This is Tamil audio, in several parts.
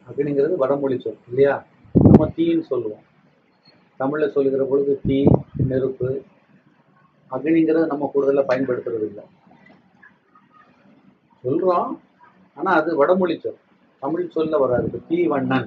அக்னிங்கிறது வடமொழி சொல் இல்லையா நம்ம தீன்னு சொல்லுவோம் தமிழ்ல சொல்லுகிற பொழுது தீ நெருப்பு அக்னிங்கிறது நம்ம கூடுதலா பயன்படுத்துறது இல்லை சொல்றோம் ஆனா அது வடமொழி சொல் தமிழ் சொல்ல வராது இப்ப தீவண்ணன்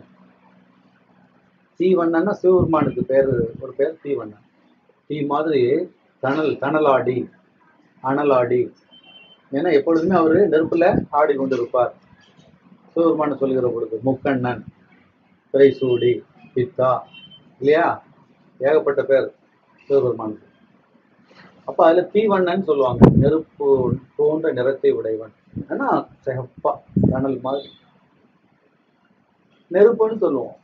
தீவண்ணன்னா சிவபெருமானுக்கு பேரு ஒரு பேர் தீவண்ணன் தீ மாதிரி தணல் தணலாடி அனலாடி ஏன்னா எப்பொழுதுமே அவரு நெருப்புல ஆடி கொண்டிருப்பார் சிவபெருமான் சொல்லுகிற பொழுது முக்கண்ணன் திரைசூடி பித்தா இல்லையா ஏகப்பட்ட பேர் சிவபெருமானுக்கு அப்ப அதுல தீவண்ணன் சொல்லுவாங்க நெருப்பு போன்ற நிறத்தை உடையவன் ஆனா சிகப்பா தணல் மாதிரி நெருப்புன்னு சொல்லுவோம்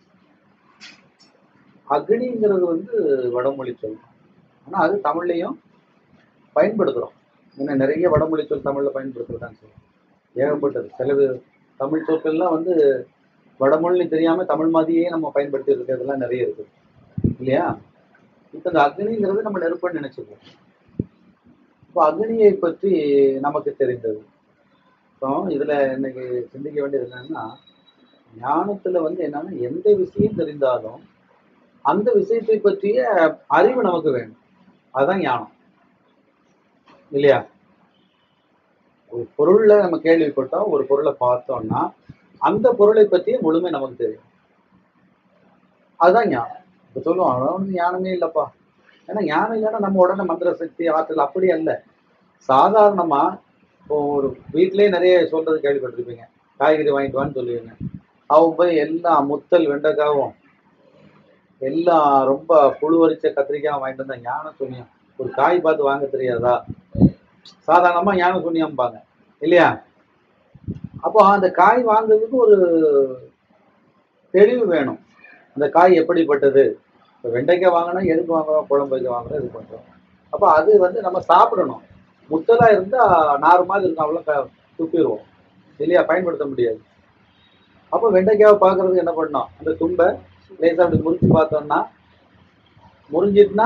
அக்னிங்கிறது வந்து வடமொழி சொல் ஆனா அது தமிழ்லையும் பயன்படுத்துறோம் ஏன்னா நிறைய வடமொழி சொல் தமிழ்ல பயன்படுத்துறதான்னு சொல்லுவோம் ஏகப்பட்டது சில வி- தமிழ் சொற்கள்லாம் வந்து வடமொழி தெரியாம தமிழ் மாதிரியே நம்ம பயன்படுத்தி இருக்கிறதெல்லாம் நிறைய இருக்கு இல்லையா இப்ப இந்த அக்னிங்கிறது நம்ம நெருப்புன்னு நினைச்சுக்குவோம் இப்போ அக்னியை பற்றி நமக்கு தெரிந்தது இப்போ இதுல இன்னைக்கு சிந்திக்க வேண்டியது என்னன்னா ஞானத்துல வந்து என்னன்னா எந்த விஷயம் தெரிந்தாலும் அந்த விஷயத்தை பற்றிய அறிவு நமக்கு வேணும் அதுதான் ஞானம் இல்லையா ஒரு பொருள்ல நம்ம கேள்விப்பட்டோம் ஒரு பொருளை பார்த்தோம்னா அந்த பொருளை பற்றிய முழுமை நமக்கு தெரியும் அதுதான் ஞானம் இப்ப சொல்லுவோம் அவன் வந்து ஞானமே இல்லப்பா ஏன்னா ஞானம் இல்லைன்னா நம்ம உடனே மந்திர சக்தி ஆற்றல் அப்படி அல்ல சாதாரணமா இப்போ ஒரு வீட்டிலேயே நிறைய சொல்றது கேள்விப்பட்டிருப்பீங்க காய்கறி வாங்கிட்டு வான்னு சொல்லுவீங்க அவங்க போய் எல்லாம் முத்தல் வெண்டைக்காவும் எல்லாம் ரொம்ப புழு வரிச்ச கத்திரிக்காய் வாங்கிட்டு வந்தா ஞானம் சொன்னியம் ஒரு காய் பார்த்து வாங்க தெரியாதா சாதாரணமா ஞானம் சொன்னியம்பாங்க இல்லையா அப்போ அந்த காய் வாங்குறதுக்கு ஒரு தெளிவு வேணும் அந்த காய் எப்படிப்பட்டது இப்போ வெண்டைக்காய் வாங்கினா எதுக்கு வாங்குறோம் குழம்பு வைக்க வாங்குறோம் இது பண்றோம் அப்போ அது வந்து நம்ம சாப்பிடணும் முத்தலா இருந்தா நார் மாதிரி இருக்கும் அவ்வளோ க துப்பிடுவோம் இல்லையா பயன்படுத்த முடியாது அப்போ வெண்டைக்காவை பார்க்கறதுக்கு என்ன பண்ணோம் அந்த தும்பை லேசா அப்படி முறிச்சு பார்த்தோம்னா முறிஞ்சிட்டுனா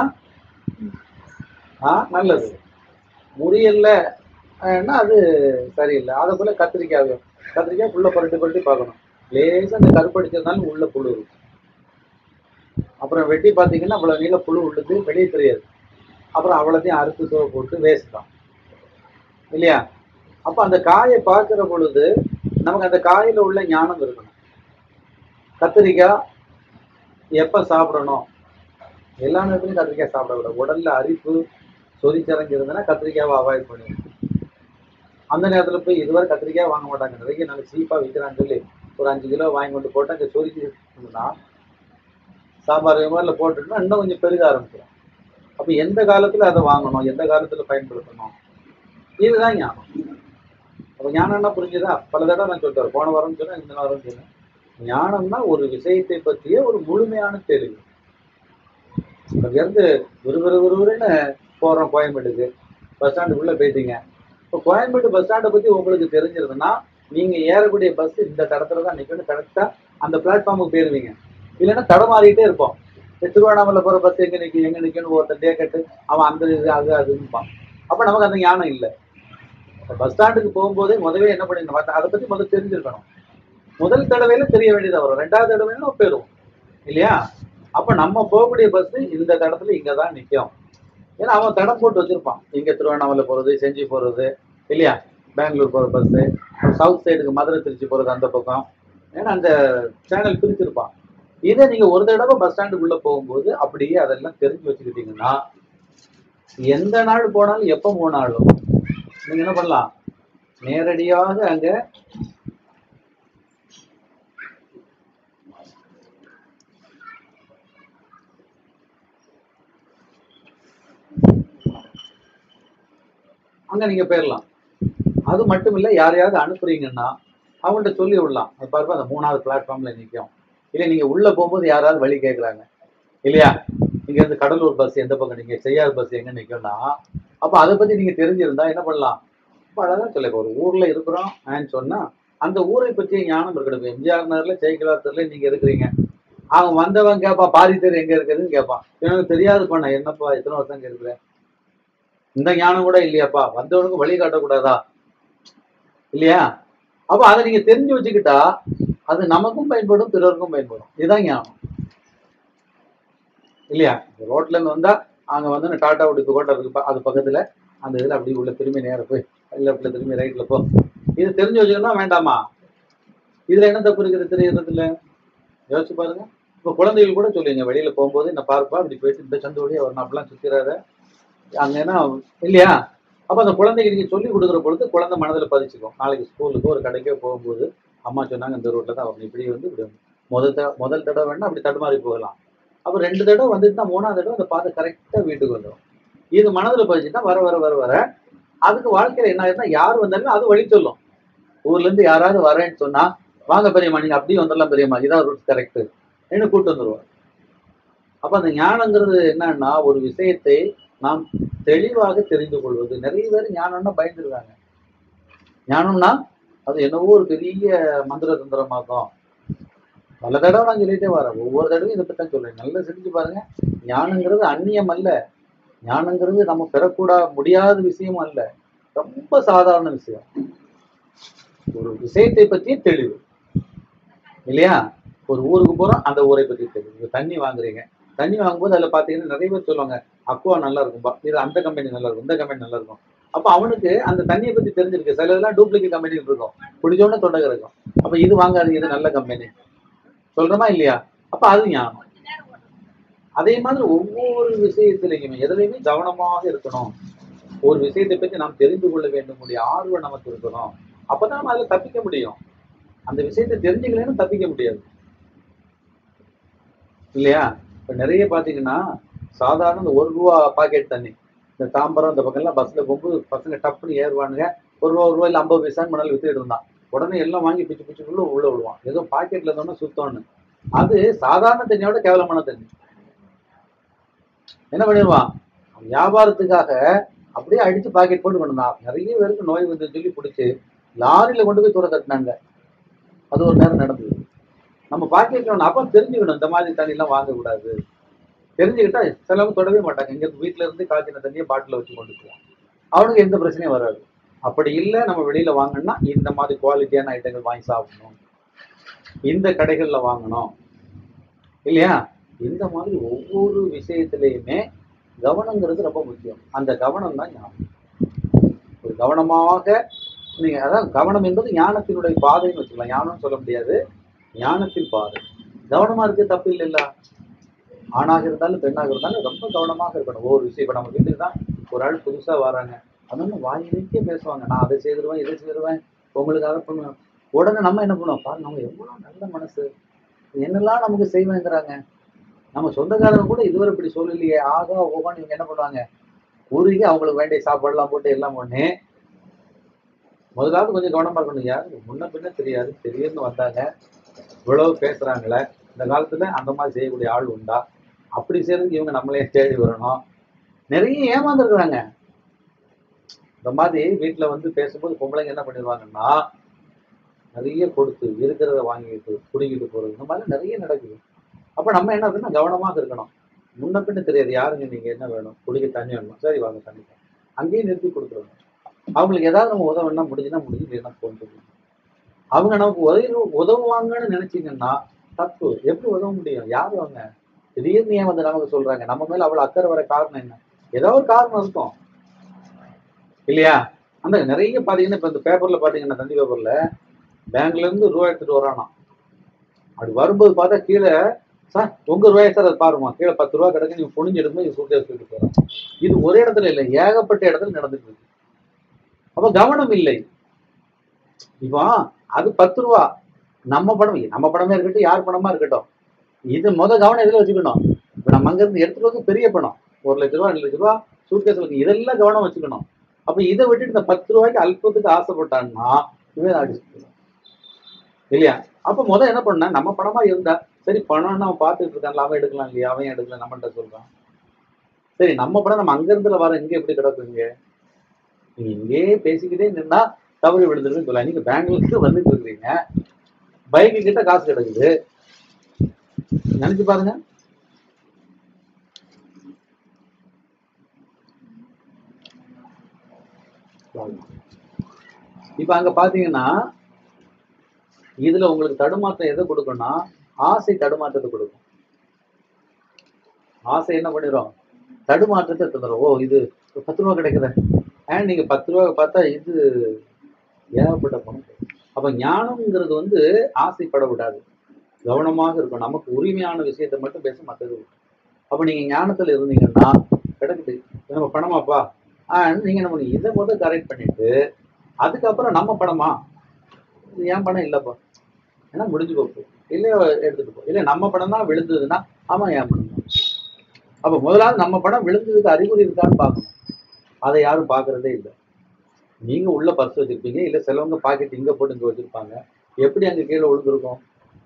ஆ நல்லது முறியல்ல ஆனா அது சரியில்லை அதை போல கத்திரிக்காயும் கத்திரிக்காய் புள்ள புரட்டி புரட்டி பார்க்கணும் லேசா அந்த கருப்படிச்சதுனால உள்ள புழு இருக்கும் அப்புறம் வெட்டி பார்த்தீங்கன்னா அவ்வளோ நீள புழு உள்ளது வெளியே தெரியாது அப்புறம் அவ்வளோத்தையும் அறுத்து தோவை போட்டு வேஸ்ட் தான் இல்லையா அப்போ அந்த காயை பார்க்குற பொழுது நமக்கு அந்த காயில உள்ள ஞானம் இருக்கணும் கத்திரிக்காய் எப்போ சாப்பிடணும் எல்லா நேரத்துலையும் கத்திரிக்காய் சாப்பிடக்கூடாது உடல்ல அரிப்பு சொரிச்சரங்கு இருந்ததுன்னா கத்திரிக்காவை அவாய்ட் பண்ணிடணும் அந்த நேரத்தில் போய் இதுவரை கத்திரிக்காய் வாங்க மாட்டாங்க நிறைய நல்ல சீப்பாக விற்கிறான்னு சொல்லி ஒரு அஞ்சு கிலோ வாங்கி கொண்டு போட்டு அங்கே சொரிச்சுன்னா சாம்பார் மாதிரில போட்டுட்டோம்னா இன்னும் கொஞ்சம் பெருக ஆரம்பிச்சிடும் அப்போ எந்த காலத்தில் அதை வாங்கணும் எந்த காலத்தில் பயன்படுத்தணும் இதுதான் ஞானம் அப்போ ஞானம்னா புரிஞ்சுதா பல தடவை நான் சொல்லிட்டேன் போன வாரம் சொன்னேன் இந்த வாரம் சொன்னேன் ஞானம்னா ஒரு விஷயத்தை பற்றிய ஒரு முழுமையான தெளிவு அங்கேருந்து விறுவிறு விறுவிறுன்னு போகிறோம் கோயம்பேட்டுக்கு பஸ் ஸ்டாண்டுக்குள்ளே போயிட்டீங்க இப்போ கோயம்பேடு பஸ் ஸ்டாண்டை பற்றி உங்களுக்கு தெரிஞ்சிருதுன்னா நீங்கள் ஏறக்கூடிய பஸ் இந்த தடத்துல தான் நிற்கணும் கரெக்டாக அந்த பிளாட்ஃபார்முக்கு போயிருவீங்க இல்லைன்னா தடமாறிட்டே இருப்போம் இந்த திருவண்ணாமலை போகிற பஸ் எங்கே நிற்கும் எங்கே நிற்கணும் ஒருத்தன் டே கட்டு அவன் அந்த இது அது அதுன்னுப்பான் அப்போ நமக்கு அந்த ஞானம் இல்லை பஸ் ஸ்டாண்டுக்கு போகும்போதே முதவே என்ன பண்ணிடணும் அதை பற்றி முதல்ல தெரிஞ்சிருக்கணும் முதல் தடவையில தெரிய வேண்டியதா வரும் ரெண்டாவது தடவையில நம்ம போயிடுவோம் இல்லையா அப்ப நம்ம போகக்கூடிய பஸ் இந்த தடத்துல இங்க தான் நிற்கும் ஏன்னா அவன் தடம் போட்டு வச்சிருப்பான் இங்க திருவண்ணாமலை போறது செஞ்சி போறது இல்லையா பெங்களூர் போற பஸ் சவுத் சைடுக்கு மதுரை திருச்சி போறது அந்த பக்கம் ஏன்னா அந்த சேனல் பிரிச்சிருப்பான் இதை நீங்க ஒரு தடவை பஸ் ஸ்டாண்டுக்குள்ள போகும்போது அப்படியே அதெல்லாம் தெரிஞ்சு வச்சுக்கிட்டீங்கன்னா எந்த நாள் போனாலும் எப்போ போனாலும் நீங்க என்ன பண்ணலாம் நேரடியாக அங்க அங்க நீங்க போயிடலாம் அது மட்டும் இல்ல யாரையாவது அனுப்புறீங்கன்னா அவங்கள்ட்ட சொல்லி விடலாம் அது பாருப்பா அந்த மூணாவது பிளாட்ஃபார்ம்ல நிற்கும் இல்லை நீங்க உள்ள போகும்போது யாராவது வழி கேட்குறாங்க இல்லையா இங்க இருந்து கடலூர் பஸ் எந்த பக்கம் நீங்க செய்யாத பஸ் எங்க நிற்கும்னா அப்ப அதை பத்தி நீங்க தெரிஞ்சிருந்தா என்ன பண்ணலாம் ரொம்ப அழகா சொல்ல இப்போ ஒரு ஊர்ல இருக்கிறோம் ஆன்னு சொன்னா அந்த ஊரை பற்றிய ஞானம் இருக்கணும் இப்ப எம்ஜிஆர் நகர்ல ஜெயகலா தெருல நீங்க இருக்கிறீங்க அவன் வந்தவன் கேட்பான் பாரி தெரு எங்க இருக்குதுன்னு கேட்பான் எனக்கு தெரியாது பண்ண என்னப்பா எத்தனை வருஷம் இங்க இருக்கிற இந்த ஞானம் கூட இல்லையாப்பா வந்தவனுக்கு வழி காட்டக்கூடாதா இல்லையா அப்ப அதை நீங்க தெரிஞ்சு வச்சுக்கிட்டா அது நமக்கும் பயன்படும் பிறருக்கும் பயன்படும் இதுதான் ஞானம் இல்லையா ரோட்ல இருந்து வந்தா அங்க வந்து டாடா உடுப்பு கோட்டை இருக்கு ப- அது பக்கத்துல அந்த இதுல அப்படி உள்ள திரும்பி நேரா போய் லெஃப்ட்ல திரும்பி ரைட்ல போ இது தெரிஞ்சு வச்சுக்கணும் வேண்டாமா இதுல என்ன தப்பு இருக்குது தெரியறதுல யோசிச்சு பாருங்க இப்போ குழந்தைகள் கூட சொல்லுவீங்க வெளியில போகும்போது இந்த பார்ப்பா இப்படி போயிட்டு இந்த சந்து வழியா வரணும் அப்படிலாம் சுத்திராத அங்க என்ன இல்லையா அப்ப அந்த குழந்தைக்கு நீங்க சொல்லி கொடுக்குற பொழுது குழந்தை மனதில் பதிச்சுக்கும் நாளைக்கு ஸ்கூலுக்கு ஒரு கடைக்கோ போகும்போது அம்மா சொன்னாங்க இந்த ரோட்ல தான் வரணும் இப்படி வந்து இப்படி வரணும். முதல் த- முதல் தடவை வேணா அப்படி தடுமாறி போகலாம் அப்ப ரெண்டு தடவை வந்துட்டுனா மூணாவது தடவை அந்த பார்த்து கரெக்டா வீட்டுக்கு வந்துடும் இது மனதில் பதிச்சுட்டா வர வர வர வர அதுக்கு வாழ்க்கையில என்ன ஆயிருந்தா யார் வந்தாலும் அது வழி சொல்லும் ஊர்ல இருந்து யாராவது வரேன்னு சொன்னா வாங்க பெரியம்மா நீங்க அப்படியே வந்துடலாம் பெரியம்மா இதான் ரூட் கரெக்ட் என்ன கூட்டு வந்துருவோம் அப்ப அந்த ஞானங்கிறது என்னன்னா ஒரு விஷயத்தை நாம் தெளிவாக தெரிந்து கொள்வது நிறைய பேர் ஞானம்னா பயந்துருக்காங்க ஞானம்னா அது என்னவோ ஒரு பெரிய மந்திர தந்திரமாக்கும் பல தடவை நான் சொல்லிட்டே வரேன் ஒவ்வொரு தடவையும் இதை பத்தி தான் சொல்றேன் நல்லா செஞ்சு பாருங்க ஞானங்கிறது அந்நியம் அல்ல ஞானங்கிறது நம்ம பெறக்கூடா முடியாத விஷயமும் அல்ல ரொம்ப சாதாரண விஷயம் ஒரு விஷயத்தை பற்றிய தெளிவு இல்லையா ஒரு ஊருக்கு போறோம் அந்த ஊரை பற்றி தெளிவு இப்ப தண்ணி வாங்குறீங்க தண்ணி வாங்கும்போது அதில் பார்த்தீங்கன்னா நிறைய பேர் சொல்லுவாங்க அக்குவா நல்லா இருக்கும்பா இது அந்த கம்பெனி நல்லா இருக்கும் இந்த கம்பெனி நல்லா இருக்கும் அப்போ அவனுக்கு அந்த தண்ணியை பத்தி தெரிஞ்சிருக்கு சில இதெல்லாம் டூப்ளிகேட் கம்பெனி இருக்கும் பிடிச்சோடனே தொண்டை இருக்கும் அப்ப இது வாங்காது இது நல்ல கம்பெனி சொல்றோமா இல்லையா அப்ப அது ஞானம் அதே மாதிரி ஒவ்வொரு விஷயத்திலையுமே எதுலையுமே கவனமாக இருக்கணும் ஒரு விஷயத்தை பற்றி நாம் தெரிந்து கொள்ள வேண்டும் உடைய ஆர்வம் நமக்கு இருக்கணும் அப்பதான் நம்ம அதில் தப்பிக்க முடியும் அந்த விஷயத்தை தெரிஞ்சுக்கலன்னு தப்பிக்க முடியாது இல்லையா இப்ப நிறைய பாத்தீங்கன்னா சாதாரண இந்த ஒரு ரூபா பாக்கெட் தண்ணி இந்த தாம்பரம் இந்த பக்கம்லாம் பஸ்ல போகும்போது பசங்க டப்புன்னு ஏறுவானுங்க ஒரு ரூபா ஒரு ரூபா இல்லை ஐம்பது பைசான்னு முன்னாடி வித்துட்டு இருந்தான் உடனே எல்லாம் வாங்கி பிச்சு பிச்சுக்குள்ள உள்ள விடுவான் ஏதோ பாக்கெட்ல இருந்தோம்னா சுத்தம்னு அது சாதாரண தண்ணியோட கேவலமான தண்ணி என்ன பண்ணிடுவான் வியாபாரத்துக்காக அப்படியே அடிச்சு பாக்கெட் போட்டு கொண்டு வந்தான் நிறைய பேருக்கு நோய் வந்து சொல்லி பிடிச்சி லாரியில கொண்டு போய் தூர தட்டினாங்க அது ஒரு நேரம் நடந்தது நம்ம பாக்கெட்ல அப்ப தெரிஞ்சுக்கணும் இந்த மாதிரி தண்ணி எல்லாம் வாங்கக்கூடாது தெரிஞ்சுக்கிட்டா சிலவங்க தொடவே மாட்டாங்க இங்க வீட்டுல இருந்து காய்ச்சின தண்ணியை பாட்டில வச்சு கொண்டு போவோம் அவனுக்கு எந்த பிரச்சனையும் வராது அப்படி இல்லை நம்ம வெளியில வாங்கணும்னா இந்த மாதிரி குவாலிட்டியான ஐட்டங்கள் வாங்கி சாப்பிடணும் இந்த கடைகள்ல வாங்கணும் இல்லையா இந்த மாதிரி ஒவ்வொரு விஷயத்திலையுமே கவனங்கிறது ரொம்ப முக்கியம் அந்த கவனம் தான் ஞானம் ஒரு கவனமாக நீங்க அதான் கவனம் என்பது ஞானத்தினுடைய பாதைன்னு வச்சுக்கலாம் ஞானம்னு சொல்ல முடியாது ஞானத்தின் பாதை கவனமா இருக்கு தப்பு இல்லைல்ல ஆணாக இருந்தாலும் பெண்ணாக இருந்தாலும் ரொம்ப கவனமாக இருக்கணும் ஒவ்வொரு விஷயம் இப்ப நம்ம வீட்டுக்கு தான் ஒரு ஆள் புதுசா வராங்க அதனால வாயிலேக்கே பேசுவாங்க நான் அதை செய்திருவேன் இதை செய்திருவேன் உங்களுக்கு அதை பண்ணுவேன் உடனே நம்ம என்ன பண்ணுவோம் பாரு நம்ம எவ்வளவு நல்ல மனசு என்னெல்லாம் நமக்கு செய்வேங்கிறாங்க நம்ம சொந்தக்காரங்க கூட இதுவரை இப்படி சொல்லலையே ஆகா ஓகான்னு இவங்க என்ன பண்ணுவாங்க உருகி அவங்களுக்கு வேண்டிய சாப்பாடுலாம் போட்டு எல்லாம் பண்ணி முதலாவது கொஞ்சம் கவனமா இருக்கணும் யார் முன்ன பின்ன தெரியாது திடீர்னு வந்தாங்க இவ்வளவு பேசுறாங்களே இந்த காலத்துல அந்த மாதிரி செய்யக்கூடிய ஆள் உண்டா அப்படி செய்யறதுக்கு இவங்க நம்மளே தேடி வரணும் நிறைய ஏமாந்துருக்குறாங்க இந்த மாதிரி வீட்டுல வந்து பேசும்போது பொம்பளைங்க என்ன பண்ணிடுவாங்கன்னா நிறைய கொடுத்து இருக்கிறத வாங்கிட்டு குடிக்கிட்டு போறது இந்த மாதிரி நிறைய நடக்குது அப்ப நம்ம என்ன இருக்கணும் கவனமாக இருக்கணும் முன்ன பின்ன தெரியாது யாருங்க நீங்க என்ன வேணும் குடிக்க தண்ணி வேணும் சரி வாங்க தண்ணி தாங்க. அங்கேயே நிறுத்தி கொடுத்துருவோம் அவங்களுக்கு ஏதாவது நம்ம உதவுனா முடிஞ்சுன்னா முடிஞ்சு இல்லைன்னா போன்னு சொல்லுவோம் அவங்க நமக்கு உதவி உதவுவாங்கன்னு நினைச்சீங்கன்னா தப்பு எப்படி உதவ முடியும் யார் அவங்க திடீர்னு ஏன் வந்து நமக்கு சொல்றாங்க நம்ம மேல அவ்வளவு அக்கறை வர காரணம் என்ன ஏதோ ஒரு காரணம் இருக்கும் இல்லையா அந்த நிறைய பாத்தீங்கன்னா இப்ப இந்த பேப்பர்ல பாத்தீங்கன்னா தந்தி பேப்பர்ல பேங்க்ல இருந்து ரூபா எடுத்துட்டு வரானாம் அப்படி வரும்போது பார்த்தா கீழே சார் உங்க ரூபாய் சார் அதை பாருமா கீழே பத்து ரூபா கிடக்கு நீங்க புனிஞ்சு எடுக்கும்போது இது சூட்டை தூக்கிட்டு போறோம் இது ஒரே இடத்துல இல்லை ஏகப்பட்ட இடத்துல நடந்துட்டு இருக்கு அப்ப கவனம் இல்லை இப்போ அது பத்து ரூபா நம்ம படம் நம்ம படமே இருக்கட்டும் யார் பணமா இருக்கட்டும் இது முத கவனம் எதுல வச்சுக்கணும் இப்ப நம்ம அங்க இருந்து எடுத்துட்டு வந்து பெரிய பணம் ஒரு லட்ச ரூபா ரெண்டு லட்ச ரூபா சூட்கேஸ் இருக்கு இதெல்லாம் கவனம் வச்சுக்கணும் அப்ப இதை விட்டுட்டு இந்த பத்து ரூபாய்க்கு அல்பத்துக்கு ஆசைப்பட்டான்னா இவன் அடிச்சு இல்லையா அப்ப முத என்ன பண்ண நம்ம பணமா இருந்தா சரி பணம்னு அவன் பார்த்துட்டு இருக்கான்ல அவன் எடுக்கலாம் இல்லையா அவன் எடுக்கலாம் நம்மகிட்ட சொல்றான் சரி நம்ம படம் நம்ம அங்க இருந்துல வர இங்க எப்படி கிடக்குங்க நீங்க இங்கேயே பேசிக்கிட்டே நின்னா தவறி விழுந்துருன்னு சொல்லலாம் நீங்க பெங்களூருக்கு வந்துட்டு இருக்கிறீங்க பைக்கு கிட்ட காசு கிடக்குது நினைச்சு பாருங்க இப்ப அங்க பாத்தீங்கன்னா இதுல உங்களுக்கு தடுமாற்றம் எதை கொடுக்கும்னா ஆசை தடுமாற்றத்தை கொடுக்கும் ஆசை என்ன பண்ணிடும் தடுமாற்றத்தை தந்துடும் ஓ இது ஒரு பத்து ரூபா கிடைக்குது ஏன் நீங்க பத்து ரூபா பார்த்தா இது ஏகப்பட்ட பணம் அப்ப ஞானம்ங்கிறது வந்து ஆசைப்பட விடாது கவனமாக இருக்கும் நமக்கு உரிமையான விஷயத்தை மட்டும் பேச மற்றது விட்டு. அப்ப நீங்க ஞானத்துல இருந்தீங்கன்னா கிடைக்குது இது நம்ம பணமாப்பா ஆ நீங்க என்ன பண்ணி இதை முதல் கரெக்ட் பண்ணிட்டு அதுக்கப்புறம் நம்ம பணமா இது என் பணம் இல்லப்பா ஏன்னா முடிஞ்சு போக்கு இல்ல எடுத்துட்டு போ இல்ல நம்ம படம் தான் விழுந்ததுன்னா ஆமா என் படம் தான் அப்ப முதலாவது நம்ம படம் விழுந்ததுக்கு அறிகுறி இருக்கான்னு பார்க்கணும் அதை யாரும் பார்க்கறதே இல்லை நீங்க உள்ள பர்ஸ் வச்சிருப்பீங்க இல்ல சிலவங்க பாக்கெட் இங்க போட்டு இங்க வச்சிருப்பாங்க எப்படி அங்க கீழே விழுந்திருக்கும்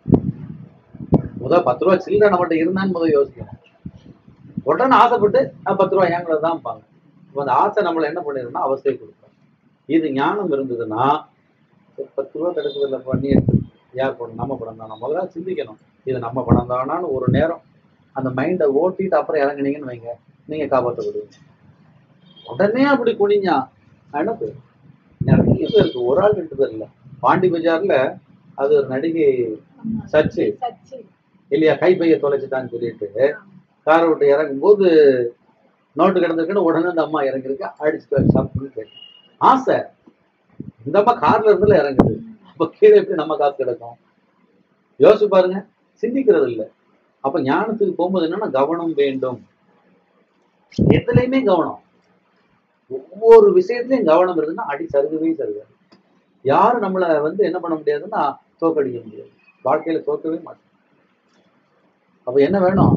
முதல் பத்து ரூபா சில்லறை நம்மகிட்ட இருந்தான்னு முதல் யோசிக்கணும் உடனே ஆசைப்பட்டு "ஆ, பத்து ரூபா எங்களை தான் பாங்க இப்போ அந்த ஆசை நம்மளை என்ன பண்ணிருந்தா அவஸ்தை கொடுக்கும் இது ஞானம் இருந்ததுன்னா சரி, பத்து ரூபா கிடைச்சது இல்லை பண்ணி எடுத்து யார் படம் நம்ம படம் தான் முதல்ல சிந்திக்கணும் இது நம்ம படம் தானான்னு ஒரு நேரம் அந்த மைண்டை ஓட்டிட்டு அப்புறம் இறங்குனீங்கன்னு வைங்க நீங்க காப்பாற்றப்படுவீங்க உடனே அப்படி குனிஞ்சா அனுப்பு நிறைய பேருக்கு ஒரு ஆள் ரெண்டு பேர் இல்ல பாண்டி பஜார்ல அது ஒரு நடிகை ஆமா. Church church. இல்லையா கைப்பைய தொலைச்சுட்டான்னு சொல்லிட்டு காரை விட்டு இறங்கும் போது நோட்டு கிடந்திருக்குன்னு உடனே அந்த அம்மா இறங்கிருக்கு அடிச்சு சாப்பிட்டு போயிட்டு ஆசை இந்த அம்மா கார்ல இருந்துல இறங்குது அப்ப கீழே எப்படி நம்ம காசு கிடக்கும் யோசிச்சு பாருங்க சிந்திக்கிறது இல்ல அப்ப ஞானத்துக்கு போகும்போது என்னன்னா கவனம் வேண்டும் எதுலையுமே கவனம் ஒவ்வொரு விஷயத்துலயும் கவனம் இருந்ததுன்னா அடி சருகவே சருகாது யாரும் நம்மளை வந்து என்ன பண்ண முடியாதுன்னா தோக்கடிக்க முடியாது வாழ்க்கையில தோக்கவே மாட்டோம் அப்ப என்ன வேணும்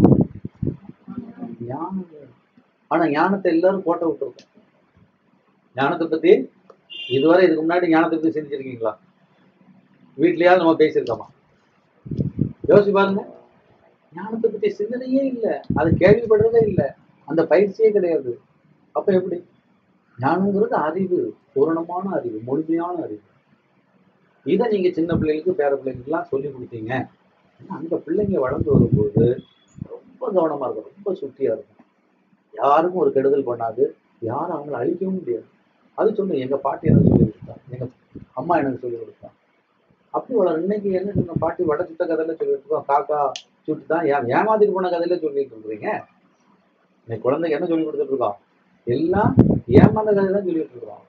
ஞானம் வேணும் ஆனா ஞானத்தை எல்லாரும் கோட்டை விட்டுருக்கோம் ஞானத்தை பத்தி இதுவரை இதுக்கு முன்னாடி ஞானத்தை பத்தி சிந்திச்சிருக்கீங்களா வீட்லயாவது நம்ம பேசியிருக்கோமா யோசிச்சு பாருங்க ஞானத்தை பத்தி சிந்தனையே இல்லை அது கேள்விப்படுறதே இல்லை அந்த பயிற்சியே கிடையாது அப்ப எப்படி ஞானங்கிறது அறிவு பூரணமான அறிவு முழுமையான அறிவு இதை நீங்க சின்ன பிள்ளைகளுக்கு பேர பிள்ளைங்களுக்குலாம் சொல்லி கொடுத்தீங்க ஏன்னா அந்த பிள்ளைங்க வளர்ந்து வரும்போது ரொம்ப கவனமா இருக்கும் ரொம்ப சுட்டியா இருக்கும் யாருக்கும் ஒரு கெடுதல் பண்ணாது யாரும் அவங்கள அழிக்கவும் முடியாது அது சொல்லு எங்க பாட்டி எனக்கு சொல்லி கொடுத்தா எங்க அம்மா எனக்கு சொல்லி கொடுத்தா அப்படி வளர இன்னைக்கு என்ன சொன்ன பாட்டி வட சுத்த கதையில சொல்லிட்டு இருக்கோம் காக்கா சுட்டு தான் ஏன் ஏமாத்திட்டு போன கதையில சொல்லிட்டு இருக்கிறீங்க இன்னைக்கு குழந்தைக்கு என்ன சொல்லி கொடுத்துட்டு இருக்கோம் எல்லாம் ஏமாந்த கதை தான் சொல்லிட்டு இருக்கிறோம்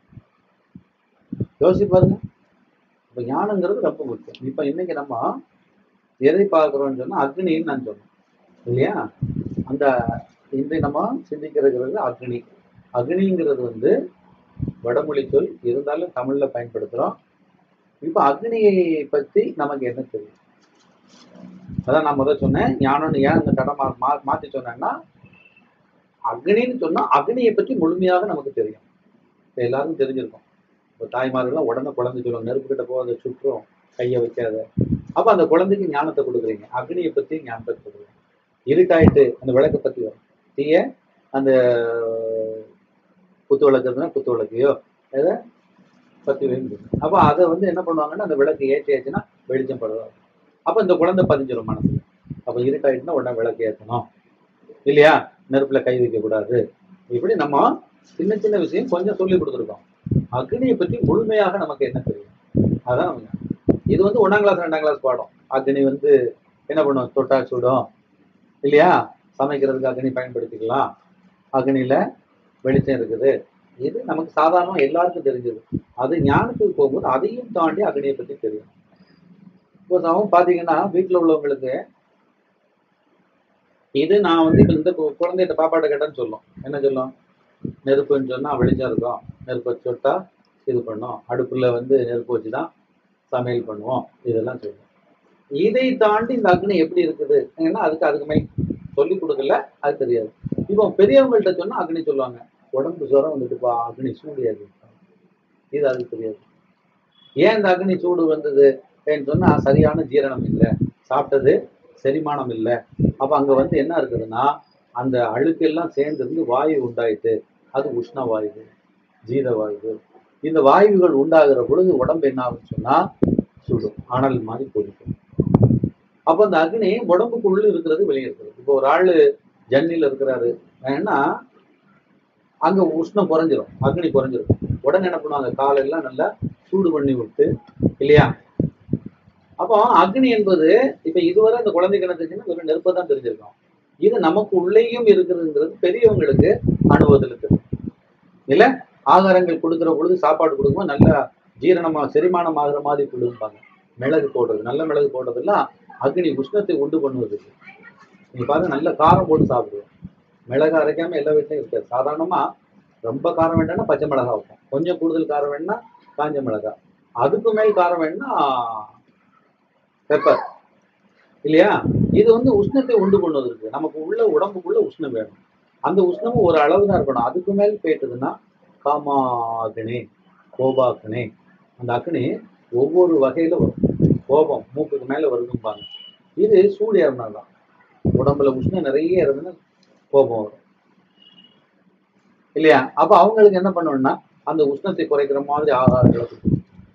யோசிச்சு பாருங்க இப்ப ஞானங்கிறது ரொம்ப முக்கியம் இப்ப இன்னைக்கு நம்ம எதை பார்க்கிறோம்னு சொன்னா அக்னின்னு நான் சொன்னேன் இல்லையா அந்த இன்றைக்கு நம்ம சிந்திக்கிறது அக்னி அக்னிங்கிறது வந்து வடமொழி சொல் இருந்தாலும் தமிழ்ல பயன்படுத்துறோம் இப்ப அக்னியை பத்தி நமக்கு என்ன தெரியும் அதான் நான் முதல் சொன்னேன் ஞானம்னு ஏன் அந்த கடை மா மா- மாத்தி சொன்னேன்னா அக்னின்னு சொன்னா அக்னியை பற்றி முழுமையாக நமக்கு தெரியும் இப்ப எல்லாருக்கும் தெரிஞ்சிருக்கும் இப்போ தாய்மார்கள்லாம் உடனே குழந்தை சொல்லுவாங்க நெருப்பு கிட்ட போகாத சுற்றும் கையை வைக்காத அப்ப அந்த குழந்தைக்கு ஞானத்தை கொடுக்குறீங்க அக்னியை பத்தி ஞானத்தை கொடுக்குறீங்க இருட்டாயிட்டு அந்த விளக்கை பத்தி வரும் தீய அந்த குத்து விளக்குறதுனா குத்து விளக்கையோ எதை பத்தி வைங்க அப்ப அதை வந்து என்ன பண்ணுவாங்கன்னா அந்த விளக்கு ஏற்றியாச்சுன்னா வெளிச்சம் படுவாங்க அப்ப இந்த குழந்தை பதிஞ்சிரும் மனசுல அப்ப இருட்டாயிட்டுனா உடனே விளக்கு ஏற்றணும் இல்லையா நெருப்புல கை வைக்க கூடாது இப்படி நம்ம சின்ன சின்ன விஷயம் கொஞ்சம் சொல்லி கொடுத்துருக்கோம் அக்னியை பத்தி முழுமையாக நமக்கு என்ன தெரியும் அதான் நம்ம இது வந்து ஒண்ணாம் கிளாஸ் ரெண்டாம் கிளாஸ் பாடம் அக்னி வந்து என்ன பண்ணும் தொட்டா சுடும் இல்லையா சமைக்கிறதுக்கு அக்னி பயன்படுத்திக்கலாம் அக்னியில வெளிச்சம் இருக்குது இது நமக்கு சாதாரணமா எல்லாருக்கும் தெரிஞ்சது அது ஞானத்துக்கு போகும்போது அதையும் தாண்டி அக்னியை பத்தி தெரியும் இப்போ சமம் பாத்தீங்கன்னா வீட்டுல உள்ளவங்களுக்கு இது நான் வந்து இப்ப இந்த கு- குழந்தைகிட்ட பாப்பாட்ட கேட்டேன்னு சொல்லும் என்ன சொல்லும் நெருப்புன்னு சொன்னா வெளிச்சம் இருக்கும் நெருப்பை சுட்டா இது பண்ணும் அடுப்புல வந்து நெருப்பு வச்சுதான் சமையல் பண்ணுவோம் இதெல்லாம் சொல்லுவோம் இதை தாண்டி இந்த அக்னி எப்படி இருக்குது ஏன்னா அதுக்கு அதுக்கு மை சொல்லி கொடுக்கல அது தெரியாது இப்போ பெரியவங்கள்ட்ட சொன்னா அக்னி சொல்லுவாங்க உடம்பு ஜுரம் வந்துட்டுப்பா அக்னி சூடு ஏறி இது அதுக்கு தெரியாது ஏன் இந்த அக்னி சூடு வந்தது ஏன்னு சொன்னா சரியான ஜீரணம் இல்லை சாப்பிட்டது செரிமானம் இல்லை அப்ப அங்க வந்து என்ன இருக்குதுன்னா அந்த அழுக்கெல்லாம் சேர்ந்து இருந்து வாயு உண்டாயிட்டு அது உஷ்ண வாயு ஜீத வாயு இந்த வாயுகள் உண்டாகிற பொழுது உடம்பு என்ன ஆகும்னு சொன்னா சுடும் அனல் மாதிரி கொதிக்கும் அப்ப அந்த அக்னி உடம்புக்குள்ள இருக்கிறது வெளியே இருக்கிறது இப்போ ஒரு ஆளு ஜன்னில இருக்கிறாரு ஏன்னா அங்க உஷ்ணம் குறைஞ்சிரும் அக்னி குறைஞ்சிரும் உடனே என்ன பண்ணுவாங்க காலெல்லாம் நல்லா சூடு பண்ணி விட்டு இல்லையா அப்போ அக்னி என்பது இப்ப இதுவரை அந்த குழந்தைக்கு என்ன தெரிஞ்சுன்னா வெறும் நெருப்பை தான் தெரிஞ்சிருக்கோம் இது நமக்கு உள்ளேயும் இருக்குதுங்கிறது பெரியவங்களுக்கு அனுபவத்தில் தெரியும் இல்ல ஆகாரங்கள் கொடுக்கிற பொழுது சாப்பாடு கொடுக்கும்போது நல்ல ஜீரணமா செரிமானம் ஆகுற மாதிரி கொடுப்பாங்க மிளகு போடுறது நல்ல மிளகு போடுறதெல்லாம் அக்னி உஷ்ணத்தை உண்டு பண்ணுவதுக்கு நீ பாருங்க நல்ல காரம் போட்டு சாப்பிடுவோம் மிளகு அரைக்காம எல்லா வீட்லயும் இருக்காது சாதாரணமா ரொம்ப காரம் வேண்டாம்னா பச்சை மிளகா வைப்போம் கொஞ்சம் கூடுதல் காரம் வேணும்னா காஞ்ச மிளகா அதுக்கு மேல் காரம் வேணும்னா பெப்பர் இல்லையா இது வந்து உஷ்ணத்தை உண்டு பண்ணுவதற்கு நமக்கு உள்ள உடம்புக்குள்ள உஷ்ணம் வேணும் அந்த உஷ்ணமும் ஒரு அளவு தான் இருக்கணும் அதுக்கு மேல் போயிட்டதுன்னா காமாகினி கோபாக்கினி அந்த அக்னி ஒவ்வொரு வகையில வரும் கோபம் மூக்குக்கு மேல வருதும்பாங்க இது சூடு ஏறினால்தான் உடம்புல உஷ்ணம் நிறைய இருந்ததுன்னா கோபம் வரும் இல்லையா அப்ப அவங்களுக்கு என்ன பண்ணணும்னா அந்த உஷ்ணத்தை குறைக்கிற மாதிரி ஆகாரங்களை கொடுக்கணும்.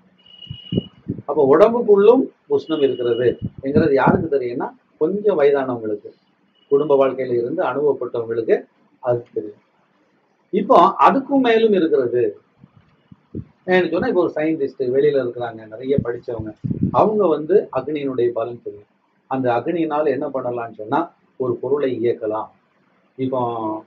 அப்ப உடம்புக்குள்ளும் உஷ்ணம் இருக்கிறது என்கிறது யாருக்கு தெரியும்னா கொஞ்சம் வயதானவங்களுக்கு குடும்ப வாழ்க்கையில இருந்து அனுபவப்பட்டவங்களுக்கு அது தெரியும் இப்போ அதுக்கும் மேலும் இருக்கிறது ஏன்னு சொன்னா இப்போ ஒரு சயின்டிஸ்ட் வெளியில இருக்கிறாங்க நிறைய படிச்சவங்க அவங்க வந்து அக்னியினுடைய பலன் தெரியும் அந்த அக்னியினால என்ன பண்ணலாம்னு சொன்னா ஒரு பொருளை இயக்கலாம் இப்போ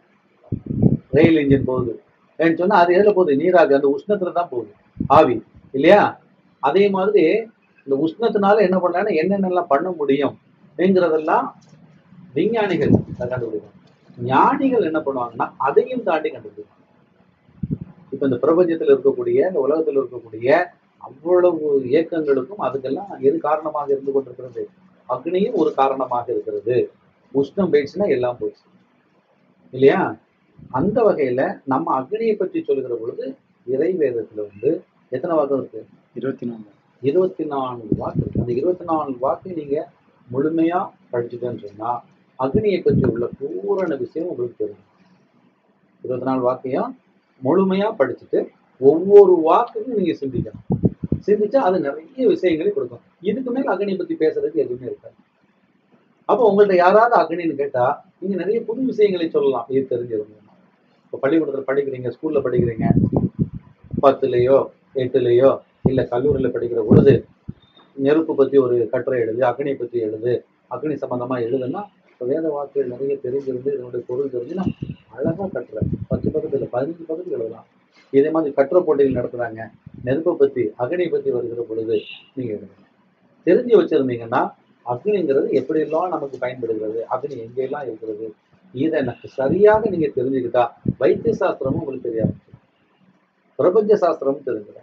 ரயில் இன்ஜின் போகுது ஏன்னு சொன்னா அது எதுல போகுது நீராவி அந்த உஷ்ணத்துல தான் போகுது ஆவி இல்லையா அதே மாதிரி இந்த உஷ்ணத்தினால என்ன பண்ணலாம்னா என்னென்னலாம் பண்ண முடியும் அப்படிங்கிறதெல்லாம் விஞ்ஞானிகள் அதை கண்டுபிடிப்பாங்க ஞானிகள் என்ன பண்ணுவாங்கன்னா அதையும் தாண்டி கண்டுபிடிப்பாங்க இப்ப இந்த பிரபஞ்சத்துல இருக்கக்கூடிய இந்த உலகத்துல இருக்கக்கூடிய அவ்வளவு இயக்கங்களுக்கும் அதுக்கெல்லாம் எது காரணமாக இருந்து கொண்டிருக்கிறது அக்னியும் ஒரு காரணமாக இருக்கிறது உஷ்ணம் போயிடுச்சுன்னா எல்லாம் போயிடுச்சு இல்லையா அந்த வகையில நம்ம அக்னியை பற்றி சொல்லுகிற பொழுது இறை வேதத்துல வந்து எத்தனை வாக்கம் இருக்கு இருபத்தி நாலு இருபத்தி நான்கு வாக்கு இருக்கு அந்த இருபத்தி நான்கு வாக்கு நீங்க முழுமையா படிச்சுட்டேன்னு சொன்னா அக்னியை பற்றி உள்ள பூரண விஷயம் உங்களுக்கு தெரியும் இருபத்தி நாலு வாக்கையும் முழுமையா படிச்சுட்டு ஒவ்வொரு வாக்குக்கும் நீங்க சிந்திக்கணும் சிந்திச்சா அது நிறைய விஷயங்களை கொடுக்கும் இதுக்கு மேல அக்னியை பத்தி பேசுறதுக்கு எதுவுமே இருக்காது அப்போ உங்கள்ட்ட யாராவது அக்னின்னு கேட்டா நீங்க நிறைய புது விஷயங்களை சொல்லலாம் இது தெரிஞ்சிருந்தீங்கன்னா இப்போ பள்ளிக்கூடத்துல படிக்கிறீங்க ஸ்கூல்ல படிக்கிறீங்க பத்துலயோ எட்டுலயோ இல்ல கல்லூரியில படிக்கிற பொழுது நெருப்பு பத்தி ஒரு கட்டுரை எழுது அக்னி பத்தி எழுது அக்னி சம்பந்தமா எழுதுன்னா இப்ப வேத வாக்குகள் நிறைய தெரிஞ்சிருந்து இதனுடைய பொருள் தெரிஞ்சுன்னா அழகா கட்டுற பத்து பக்கத்துல பதினஞ்சு பக்கத்துக்கு எழுதலாம் இதே மாதிரி கட்டுரை போட்டிகள் நடத்துறாங்க நெருப்பை பத்தி அக்னி பத்தி வருகிற பொழுது நீங்க எழுதலாம் தெரிஞ்சு வச்சிருந்தீங்கன்னா அக்னிங்கிறது எப்படியெல்லாம் நமக்கு பயன்படுகிறது அக்னி எங்கெல்லாம் இருக்கிறது இதை எனக்கு சரியாக நீங்க தெரிஞ்சுக்கிட்டா வைத்திய சாஸ்திரமும் உங்களுக்கு தெரியாது பிரபஞ்ச சாஸ்திரமும் தெரிஞ்சிடும்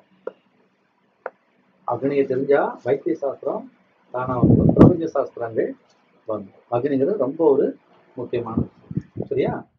அக்னியை தெரிஞ்சா வைத்திய சாஸ்திரம் தானா வந்து பிரபஞ்ச சாஸ்திரங்கள் வந்து அக்னிங்கிறது ரொம்ப ஒரு முக்கியமான விஷயம் சரியா